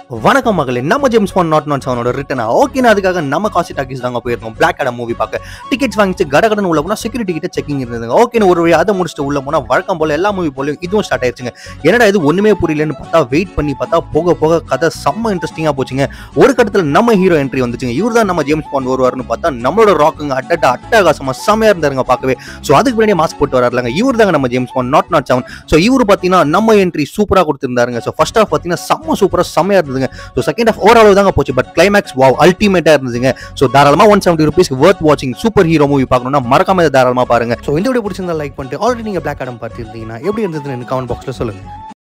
வணக்கம் மகளே நம்ம ஜேம்ஸ் பாண்ட் நாட் நாட் செவனோட ரிட்டனா ஓகேனா அதுக்காக நம்ம காசி டாக்கிஸ் தாங்க போயிருக்கோம் பிளாக் அடம் மூவி பார்க்க டிக்கெட்ஸ் வாங்கிச்சு கடகடன் உள்ள போனா செக்யூரிட்டி கிட்ட செக்கிங் இருந்ததுங்க ஓகேன்னு ஒரு வழி அதை முடிச்சுட்டு உள்ள போனா வழக்கம் போல எல்லா மூவி போலயும் இதுவும் ஸ்டார்ட் ஆயிருச்சுங்க என்னடா இது ஒண்ணுமே புரியலன்னு பார்த்தா வெயிட் பண்ணி பார்த்தா போக போக கதை செம்ம இன்ட்ரெஸ்டிங்கா போச்சுங்க ஒரு கட்டத்துல நம்ம ஹீரோ என்ட்ரி வந்துச்சுங்க இவர் தான் நம்ம ஜேம்ஸ் பாண்ட் வருவாருன்னு பார்த்தா நம்மளோட ராக்குங்க அட்டட்ட அட்டகாசமா செம்மையா இருந்தாருங்க பார்க்கவே ஸோ அதுக்கு முன்னாடி மாஸ்க் போட்டு வராருலங்க இவர் தாங்க நம்ம James Bond naught naught seven so இவர் பார்த்தீங்கன்னா நம்ம என்ட்ரி சூப்பரா கொடுத்திருந்தாருங்க ஸோ ஃபர்ஸ்ட் ஆஃப் பார்த்தீங்கன்னா செம்ம சூப்பரா செம்மையா இருந்ததுங்க ஸோ செகண்ட் ஆஃப் ஓவரால் தாங்க போச்சு பட் கிளைமேக்ஸ் வாவ் அல்டிமேட்டா இருந்துச்சுங்க ஸோ தாராளமா ஒன் செவன்டி ருபீஸ்க்கு வர்த் வாட்சிங் சூப்பர் ஹீரோ மூவி பார்க்கணும்னா மறக்காம இதை தாராளமா பாருங்க ஸோ இந்த வீடியோ பிடிச்சிருந்தா லைக் பண்ணிட்டு ஆல்ரெடி நீங்க பிளாக் ஆடம் பார்த்துருந்தீங்கன்னா எப்படி இருந்ததுன்னு கமெண்ட் பாக்ஸ்ல சொல்லுங்க